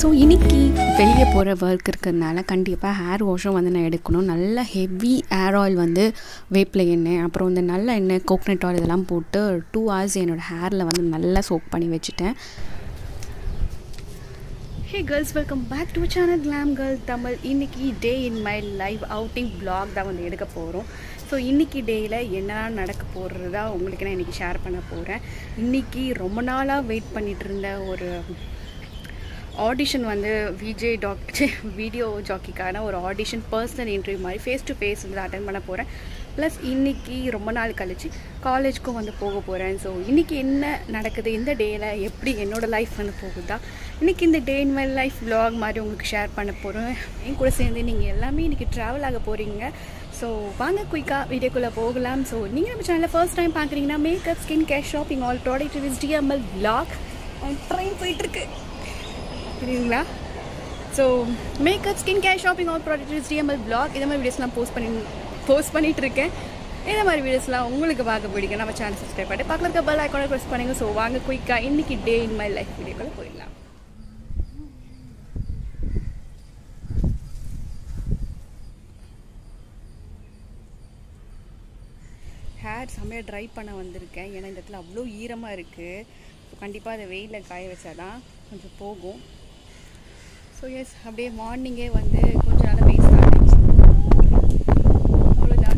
so இன்னைக்கு வெளியே போகிற ஒர்க் இருக்கிறதுனால கண்டிப்பாக ஹேர் வாஷும் வந்து நான் எடுக்கணும் நல்ல ஹெவி ஹேர் ஆயில் வந்து வேப்பிலை எண்ணெய் அப்புறம் இந்த நல்ல எண்ணெய் கோகனட் ஆயில் இதெல்லாம் போட்டு டூ ஹவர்ஸ் என்னோடய ஹேரில் வந்து நல்லா சோக் பண்ணி வச்சுட்டேன் hey girls welcome back to channel glam girl Tamil இன்னைக்கு day in my live outing vlog தான் வந்து எடுக்க போகிறோம் ஸோ இன்னைக்கு டேயில் என்னெல்லாம் நடக்க போகிறது தான் உங்களுக்கு நான் இன்றைக்கி ஷேர் பண்ண போகிறேன் இன்றைக்கி ரொம்ப நாளாக வெயிட் பண்ணிட்டு இருந்த ஒரு ஆடிஷன் வந்து விஜய் டாக்டர் வீடியோ ஜாக்கிக்கான ஒரு ஆடிஷன் பர்சனல் இன்டர்வியூ மாதிரி ஃபேஸ் டு ஃபேஸ் வந்து அட்டன் பண்ண போகிறேன் ப்ளஸ் இன்றைக்கி ரொம்ப நாள் கழிச்சு காலேஜ்க்கும் வந்து போக போகிறேன் ஸோ இன்றைக்கி என்ன நடக்குது இந்த டேயில் எப்படி என்னோடய லைஃப் வந்து போகுதா இன்றைக்கி இந்த day in my life vlog மாதிரி உங்களுக்கு ஷேர் பண்ண போகிறோம் என் கூட சேர்ந்து நீங்கள் எல்லாமே இன்றைக்கி ட்ராவல் ஆக போகிறீங்க ஸோ வாங்க குயிக்காக வீடியோக்குள்ளே போகலாம் ஸோ நீங்கள் நம்ம சேனலில் ஃபர்ஸ்ட் டைம் பார்க்குறீங்கன்னா makeup skin care shopping all product reviews DML vlog and train போயிட்டுருக்கு புரியுதுங்களா so makeup skin care shopping all product DML blog இந்த மாதிரி வீடியோஸ்லாம் போஸ்ட் பண்ணி போஸ்ட் பண்ணிட்டு இருக்கேன் இந்த மாதிரி வீடியோஸ்லாம் உங்களுக்கு பார்க்க பிடிக்கும் நம்ம சேனல் சப்ஸ்கிரைப் பண்ணி பக்கத்தில் இருக்க பெல் ஐக்கானை ப்ரெஸ் பண்ணுங்க ஸோ வாங்க குயிக்காக இன்னைக்கு டே இன் மை லைஃப் வீடியோக்குள்ள போயிடலாம் ஹேர் செம்மையாக ட்ரை பண்ண வந்திருக்கேன் ஏன்னா இந்த இடத்துல அவ்வளோ ஈரமாக இருக்குது ஸோ கண்டிப்பாக அதை வெயிலில் காய வச்சாதான் கொஞ்சம் போகும் ஸோ எஸ் அப்படியே மார்னிங்கே வந்து கொஞ்சம் நல்லா வெயிட் ஸ்டார்ட் ஆயிடுச்சு அவ்வளோதான்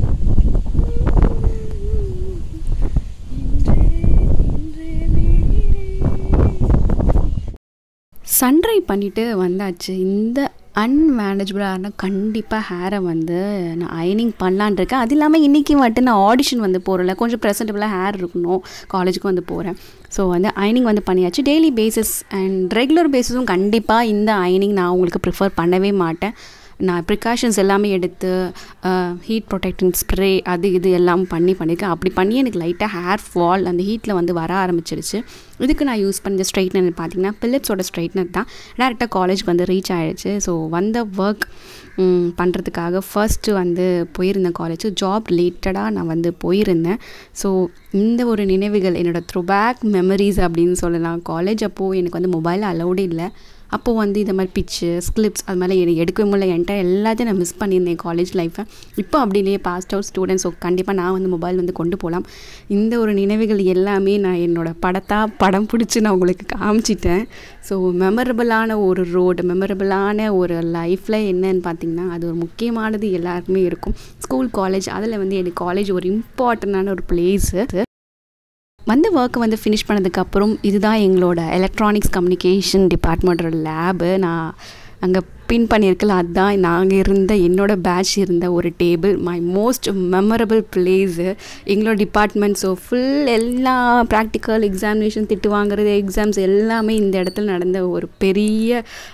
சன்ட்ரை பண்ணிவிட்டு வந்தாச்சு இந்த அன்மேனேஜபிளான கண்டிப்பாக ஹேரை வந்து நான் அயனிங் பண்ணலான் இருக்கேன் அது இல்லாமல் இன்றைக்கி மட்டும் நான் ஆடிஷன் வந்து போகிறல கொஞ்சம் ப்ரெசன்டபுளாக ஹேர் இருக்கணும் காலேஜுக்கு வந்து போகிறேன் ஸோ வந்து அயனிங் வந்து பண்ணியாச்சு டெய்லி பேசிஸ் அண்ட் ரெகுலர் பேஸஸும் கண்டிப்பாக இந்த அயனிங் நான் உங்களுக்கு ப்ரிஃபர் பண்ணவே மாட்டேன் நான் ப்ரிகாஷன்ஸ் எல்லாமே எடுத்து ஹீட் ப்ரொடெக்டிங் ஸ்ப்ரே அது இது எல்லாம் பண்ணி பண்ணியிருக்கேன் அப்படி பண்ணி எனக்கு லைட்டாக ஹேர் ஃபால் அந்த ஹீட்டில் வந்து வர ஆரம்பிச்சிருச்சு இதுக்கு நான் யூஸ் பண்ண ஸ்ட்ரைட்னர் பார்த்தீங்கன்னா பிலிப்ஸோட ஸ்ட்ரைட்னர் தான் டேரெக்டாக காலேஜ்க்கு வந்து ரீச் ஆகிடுச்சு ஸோ வந்த ஒர்க் பண்ணுறதுக்காக ஃபர்ஸ்ட்டு வந்து போயிருந்தேன் காலேஜ் ஜாப் ரிலேட்டடாக நான் வந்து போயிருந்தேன் ஸோ இந்த ஒரு நினைவுகள் என்னோடய த்ரோபேக் மெமரிஸ் அப்படின்னு சொல்லலாம் காலேஜ் அப்போது எனக்கு வந்து மொபைல் அலௌடு இல்லை அப்போது வந்து இந்த மாதிரி பிச்சு ஸ்கிலிப்ஸ் அது மாதிரி எனக்கு எடுக்கவே முடியல என்கிட்ட எல்லாத்தையும் நான் மிஸ் பண்ணியிருந்தேன் காலேஜ் லைஃப்பை இப்போ அப்படி இல்லையே பாஸ்ட் அவுட் ஸ்டூடெண்ட்ஸ் ஸோ கண்டிப்பாக நான் வந்து மொபைல் வந்து கொண்டு போகலாம் இந்த ஒரு நினைவுகள் எல்லாமே நான் என்னோடய படத்தாக படம் பிடிச்சி நான் உங்களுக்கு காமிச்சிட்டேன் ஸோ மெமரபிளான ஒரு ரோடு மெமரபிளான ஒரு லைஃப்பில் என்னன்னு பார்த்தீங்கன்னா அது ஒரு முக்கியமானது எல்லாருக்குமே இருக்கும் ஸ்கூல் காலேஜ் அதில் வந்து எனக்கு காலேஜ் ஒரு இம்பார்ட்டண்டான ஒரு பிளேஸு வந்த ஒர்க்கை வந்து ஃபினிஷ் பண்ணதுக்கப்புறம் இதுதான் எங்களோட எலக்ட்ரானிக்ஸ் கம்யூனிகேஷன் டிபார்ட்மெண்ட்டோட லேபு நான் அங்கே பின் பண்ணியிருக்கல அதுதான் நாங்கள் இருந்த என்னோடய பேட்ச் இருந்த ஒரு table my most memorable place எங்களோட டிபார்ட்மெண்ட் ஸோ ஃபுல் எல்லா ப்ராக்டிக்கல் எக்ஸாமினேஷன் திட்டு வாங்குறது எக்ஸாம்ஸ் எல்லாமே இந்த இடத்துல நடந்த ஒரு பெரிய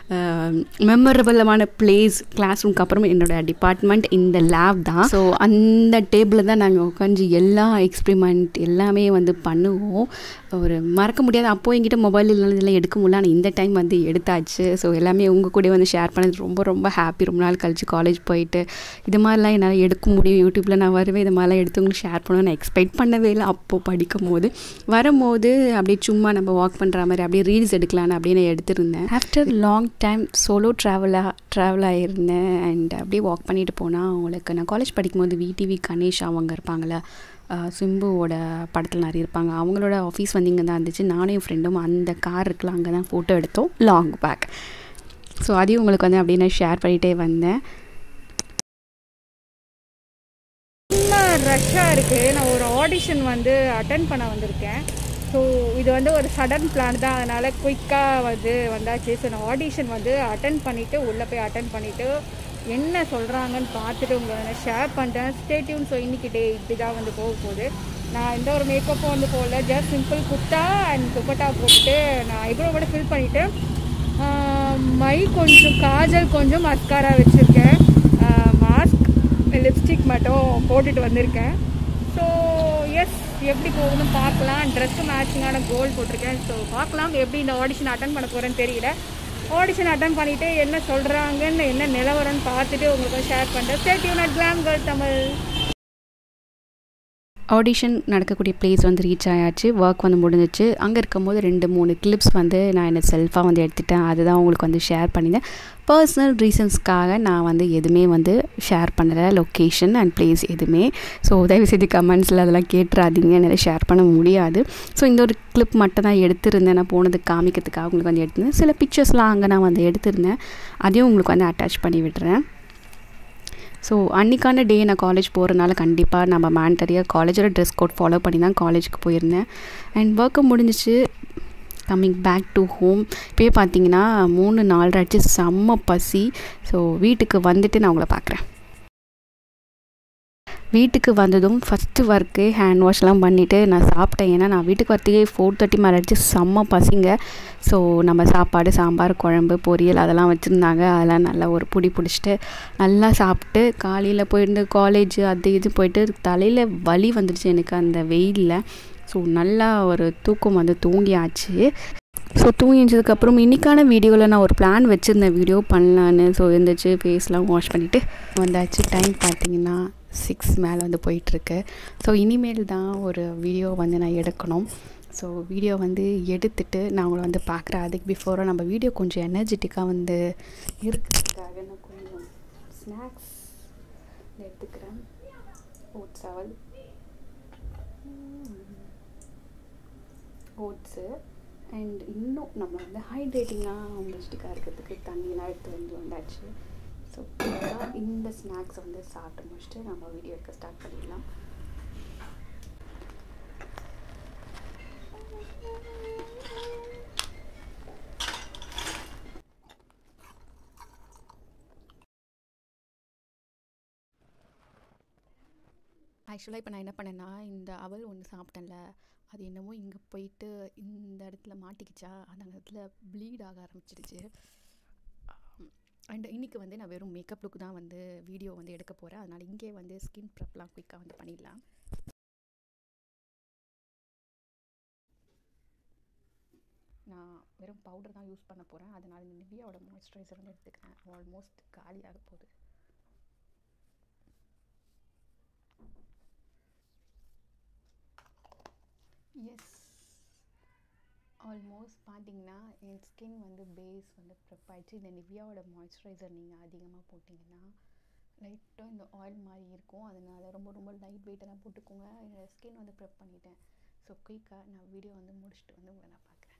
மெமரபிளமான பிளேஸ் கிளாஸ் ரூம்க்கு அப்புறம் என்னோடய டிபார்ட்மெண்ட் இந்த லேப் தான் ஸோ அந்த டேபிளில் தான் நாங்கள் உட்காந்து எல்லா எக்ஸ்பிரிமெண்ட் எல்லாமே வந்து பண்ணுவோம் ஒரு மறக்க முடியாது அப்போது என்கிட்ட மொபைல் இதெல்லாம் எடுக்க முடியல ஆனால் இந்த டைம் வந்து எடுத்தாச்சு ஸோ எல்லாமே உங்கள் கூட வந்து ஷேர் பண்ணது ரொம்ப ரொம்ப ஹாப்பி ரொம்ப நாள் கழிச்சு காலேஜ் போயிட்டு இது மாதிரிலாம் என்னால் எடுக்க முடியும் யூடியூப்பில் நான் வருவேன் இது மாதிரிலாம் எடுத்து உங்களுக்கு ஷேர் பண்ணுவேன் நான் எக்ஸ்பெக்ட் பண்ணவே இல்லை அப்போது படிக்கும் போது வரும்போது அப்படியே சும்மா நம்ம வாக் பண்ணுற மாதிரி அப்படியே ரீல்ஸ் எடுக்கலான்னு அப்படியே நான் எடுத்திருந்தேன் ஆஃப்டர் லாங் டைம் சோலோ ட்ராவலாக ட்ராவல் ஆகிருந்தேன் அண்ட் அப்படியே வாக் பண்ணிட்டு போனால் அவங்களுக்கு நான் காலேஜ் படிக்கும்போது விடிவி கணேஷ் அவங்க இருப்பாங்களே சிம்புவோட படத்தில் நிறைய இருப்பாங்க அவங்களோட ஆஃபீஸ் வந்து இங்கே தான் இருந்துச்சு நானும் என் ஃப்ரெண்டும் அந்த கார் இருக்குல்ல அங்கே தான் ஃபோட்டோ எடுத்தோம் லாங் பேக் ஸோ அதையும் உங்களுக்கு வந்து அப்படியே நான் ஷேர் பண்ணிகிட்டே வந்தேன் ரஷ்ஷாக இருக்குது நான் ஒரு ஆடிஷன் வந்து அட்டன் பண்ண வந்திருக்கேன் ஸோ இது வந்து ஒரு சடன் பிளான் தான் அதனால் குயிக்காக வந்து வந்தாச்சு ஸோ நான் ஆடிஷன் வந்து அட்டன் பண்ணிவிட்டு உள்ளே போய் அட்டன் பண்ணிவிட்டு என்ன சொல்கிறாங்கன்னு பார்த்துட்டு உங்களை நான் ஷேர் பண்ணுறேன் ஸ்டேட்யூன் ஸோ இன்றைக்கி டே இப்படி தான் வந்து போக போகுது நான் எந்த ஒரு மேக்கப்பும் வந்து போடல just simple kurta and dupatta போட்டுட்டு நான் ஐப்ரோ கூட ஃபில் பண்ணிவிட்டு மை கொஞ்சம் காஜல் கொஞ்சம் மஸ்காரா வச்சுருக்கேன் மாஸ்க் லிப்ஸ்டிக் மட்டும் போட்டுட்டு வந்திருக்கேன் ஸோ எஸ் எப்படி போகுதுன்னு பார்க்கலாம் ட்ரெஸ்ஸு மேட்சிங்கான கோல் போட்டிருக்கேன் ஸோ பார்க்கலாம் எப்படி இந்த ஆடிஷன் அட்டன் பண்ண போகிறேன்னு தெரியல ஆடிஷன் அட்டன் பண்ணிவிட்டு என்ன சொல்கிறாங்கன்னு என்ன நிலவரம்னு பார்த்துட்டு உங்களுக்கு ஷேர் பண்ணுறேன் stay tuned at glam girl Tamil audition நடக்கக்கூடிய பிளேஸ் வந்து ரீச் ஆயாச்சு ஒர்க் வந்து முடிஞ்சிச்சு அங்கே இருக்கும்போது ரெண்டு மூணு கிளிப்ஸ் வந்து நான் என்ன செல்ஃபாக வந்து எடுத்துட்டேன் அதுதான் உங்களுக்கு வந்து ஷேர் பண்ணியிருந்தேன் பர்சனல் ரீசன்ஸ்க்காக நான் வந்து எதுவுமே வந்து ஷேர் பண்ணலை லொக்கேஷன் அண்ட் பிளேஸ் எதுவுமே ஸோ தயவுசெய்து கமெண்ட்ஸில் அதெல்லாம் கேட்டுறாதீங்க என்னால் ஷேர் பண்ண முடியாது ஸோ இந்த ஒரு கிளிப் மட்டும் தான் எடுத்திருந்தேன் நான் போனது காமிக்கிறதுக்காக உங்களுக்கு வந்து எடுத்திருந்தேன் சில பிக்சர்ஸ்லாம் அங்கே நான் வந்து எடுத்திருந்தேன் அதையும் உங்களுக்கு வந்து அட்டாச் பண்ணி விடுறேன் ஸோ அன்றைக்கான டே நான் காலேஜ் போகிறதுனால கண்டிப்பாக நம்ம மேண்டரியாக காலேஜோட ட்ரெஸ் கோட் ஃபாலோ பண்ணி தான் காலேஜுக்கு போயிருந்தேன் அண்ட் ஒர்க்கு முடிஞ்சிச்சு கம்மிங் பேக் டு ஹோம் இப்போயே பார்த்தீங்கன்னா மூணு நாலு ஆச்சு செம்ம பசி ஸோ வீட்டுக்கு வந்துட்டு நான் உங்களை பார்க்குறேன் வீட்டுக்கு வந்ததும் ஃபஸ்ட்டு ஒர்க்கு ஹேண்ட் வாஷ்லாம் பண்ணிவிட்டு நான் சாப்பிட்டேன் ஏன்னா நான் வீட்டுக்கு வரத்துக்கே ஃபோர் தேர்ட்டி மேலே அடிச்சு செம்ம பசிங்க ஸோ நம்ம சாப்பாடு சாம்பார் குழம்பு பொரியல் அதெல்லாம் வச்சுருந்தாங்க அதெல்லாம் நல்லா ஒரு புடி பிடிச்சிட்டு நல்லா சாப்பிட்டு காலையில் போயிருந்து காலேஜ் அது இது போயிட்டு தலையில் வலி வந்துடுச்சு எனக்கு அந்த வெயிலில் ஸோ நல்லா ஒரு தூக்கம் வந்து தூங்கியாச்சு ஸோ தூங்கிச்சதுக்கப்புறம் இன்றைக்கான வீடியோவில் நான் ஒரு பிளான் வச்சுருந்தேன் வீடியோ பண்ணலான்னு ஸோ இருந்துச்சு ஃபேஸ்லாம் வாஷ் பண்ணிவிட்டு வந்தாச்சு டைம் பார்த்தீங்கன்னா சிக்ஸ் மேலே வந்து போயிட்டுருக்கு ஸோ இனிமேல் தான் ஒரு வீடியோ வந்து நான் எடுக்கணும் ஸோ வீடியோ வந்து எடுத்துட்டு நான் உங்களை வந்து பார்க்குறேன் அதுக்கு பிஃபோராக நம்ம வீடியோ கொஞ்சம் எனர்ஜெட்டிக்காக வந்து இருக்கிறதுக்காக நான் கொஞ்சம் ஸ்நாக்ஸ் எடுத்துக்கிறேன் ஓட்ஸ் அவல் ஓட்ஸு அண்ட் இன்னும் நம்ம வந்து ஹைட்ரேட்டிங்காக எனர்ஜெட்டிக்காக இருக்கிறதுக்கு தண்ணியெலாம் எடுத்து வந்து வந்தாச்சு ஸோ இந்த ஸ்நாக்ஸ் வந்து சாப்பிட்டு முடிச்சுட்டு நம்ம வீடியோ எடுக்க ஸ்டார்ட் பண்ணிடலாம் ஆக்சுவலாக இப்போ நான் என்ன பண்ணேன்னா இந்த அவல் ஒன்று சாப்பிட்டேன்ல அது என்னமோ இங்கே போயிட்டு இந்த இடத்துல மாட்டிக்கிச்சா அந்த இடத்துல ப்ளீட் ஆக ஆரம்பிச்சிடுச்சு அண்ட் இன்றைக்கி வந்து நான் வெறும் மேக்கப் லுக் தான் வந்து வீடியோ வந்து எடுக்க போகிறேன் அதனால் இங்கே வந்து ஸ்கின் ப்ரெப்லாம் குயிக்காக வந்து பண்ணிடலாம் நான் வெறும் பவுடர் தான் யூஸ் பண்ண போகிறேன் அதனால் இந்த நிவியாவோட மாய்ஸ்சரைசர் வந்து எடுத்துக்கிறேன் ஆல்மோஸ்ட் காலியாக போகுது எஸ் ஆல்மோஸ்ட் பார்த்தீங்கன்னா என் ஸ்கின் வந்து பேஸ் வந்து ப்ரெப் ஆகிடுச்சு இந்த நிவ்யாவோட மாய்ஸ்சரைசர் நீங்கள் அதிகமாக போட்டிங்கன்னா லைட்டாக இந்த ஆயில் மாதிரி இருக்கும் அதனால் ரொம்ப ரொம்ப லைட் வெயிட்டெல்லாம் போட்டுக்கோங்க என்னோடய ஸ்கின் வந்து ப்ரெப் பண்ணிட்டேன் ஸோ குயிக்காக நான் வீடியோ வந்து முடிச்சுட்டு வந்து உங்களை நான் பார்க்குறேன்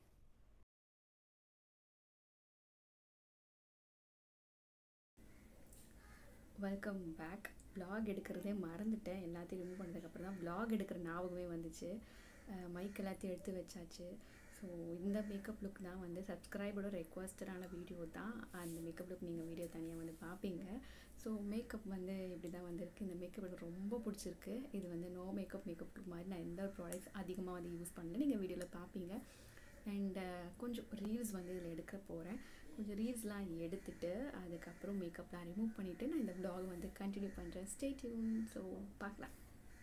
வெல்கம் பேக் வ்ளாக் எடுக்கிறதே மறந்துட்டேன் எல்லாத்தையும் ரிமூவ் பண்ணதுக்கப்புறம் தான் வ்ளாக் எடுக்கிற ஞாபகமே வந்துச்சு மைக் எல்லாத்தையும் எடுத்து வச்சாச்சு ஸோ இந்த மேக்கப் லுக் தான் வந்து சப்ஸ்கிரைபரோட ரெக்வஸ்டடான வீடியோ தான் அந்த மேக்கப் லுக் நீங்கள் வீடியோ தனியாக வந்து பார்ப்பீங்க ஸோ மேக்கப் வந்து இப்படி தான் வந்திருக்கு இந்த மேக்கப் எனக்கு ரொம்ப பிடிச்சிருக்கு இது வந்து நோ மேக்கப் மேக்கப் லுக் மாதிரி நான் எந்த ஒரு ப்ராடக்ட்ஸ் அதிகமாக வந்து யூஸ் பண்ணல நீங்கள் வீடியோவில் பார்ப்பீங்க அண்ட் கொஞ்சம் ரீல்ஸ் வந்து இதில் எடுக்க போகிறேன் கொஞ்சம் ரீல்ஸ்லாம் எடுத்துட்டு அதுக்கப்புறம் மேக்கப்லாம் ரிமூவ் பண்ணிவிட்டு நான் இந்த வ்ளாக் வந்து கண்டினியூ பண்ணுறேன் ஸ்டே டியூன் ஸோ பார்க்கலாம்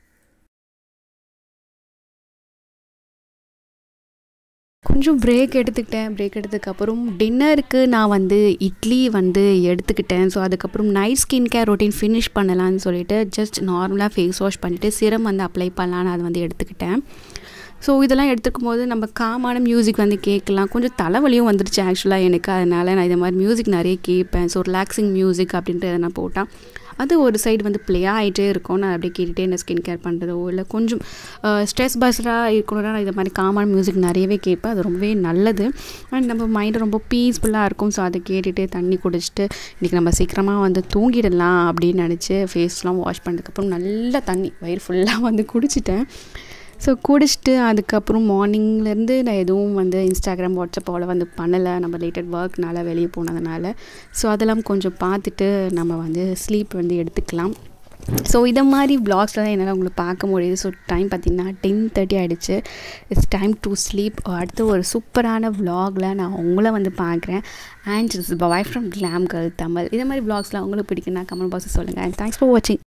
கொஞ்சம் பிரேக் எடுத்துக்கிட்டேன் பிரேக் எடுத்ததுக்கப்புறம் டின்னருக்கு நான் வந்து இட்லி வந்து எடுத்துக்கிட்டேன் ஸோ அதுக்கப்புறம் night skin care routine finish பண்ணலான்னு சொல்லிட்டு ஜஸ்ட் நார்மலாக ஃபேஸ் வாஷ் பண்ணிவிட்டு சிரம் வந்து அப்ளை பண்ணலான்னு அதை வந்து எடுத்துக்கிட்டேன் ஸோ இதெல்லாம் எடுத்துக்கும் போது நம்ம காமான மியூசிக் வந்து கேட்கலாம் கொஞ்சம் தலைவலியும் வந்துருச்சு ஆக்சுவலாக எனக்கு அதனால் நான் இது மாதிரி மியூசிக் நிறைய கேட்பேன் ஸோ ரிலாக்ஸிங் மியூசிக் அப்படின்ட்டு நான் போட்டேன் அது ஒரு சைடு வந்து ப்ளே ஆகிட்டே இருக்கும் நான் அப்படியே கேட்டுகிட்டே என்ன ஸ்கின் கேர் பண்ணுறதோ இல்லை கொஞ்சம் ஸ்ட்ரெஸ் பஸ்டாக இருக்கணும்னா நான் இது மாதிரி காமான மியூசிக் நிறையவே கேட்பேன் அது ரொம்பவே நல்லது அண்ட் நம்ம மைண்டு ரொம்ப பீஸ்ஃபுல்லாக இருக்கும் ஸோ அதை கேட்டுகிட்டே தண்ணி குடிச்சிட்டு இன்றைக்கி நம்ம சீக்கிரமாக வந்து தூங்கிடலாம் அப்படின்னு நினச்சி ஃபேஸ்லாம் வாஷ் பண்ணதுக்கப்புறம் நல்லா தண்ணி வயிறு ஃபுல்லாக வந்து குடிச்சிட்டேன் ஸோ குடிச்சிட்டு அதுக்கப்புறம் மார்னிங்லேருந்து நான் எதுவும் வந்து இன்ஸ்டாகிராம் வாட்ஸ்அப் அவ்வளோ வந்து பண்ணலை நம்ம ரிலேட்டட் ஒர்க்னால வெளியே போனதுனால ஸோ அதெல்லாம் கொஞ்சம் பார்த்துட்டு நம்ம வந்து ஸ்லீப் வந்து எடுத்துக்கலாம் ஸோ இதை மாதிரி வ்ளாக்ஸில் தான் என்னால் உங்களுக்கு பார்க்க முடியுது ஸோ டைம் பார்த்திங்கன்னா டென் தேர்ட்டி ஆகிடுச்சு இட்ஸ் டைம் டு ஸ்லீப் அடுத்து ஒரு சூப்பரான வ்ளாகில் நான் உங்களை வந்து பார்க்குறேன் and it's bye from glam girl Tamil இதே மாதிரி வ்ளாக்ஸ்லாம் உங்களுக்கு பிடிக்குன்னா கமெண்ட் பாக்ஸில் சொல்லுங்கள் அண்ட் தேங்க்ஸ் ஃபார் வாட்சிங்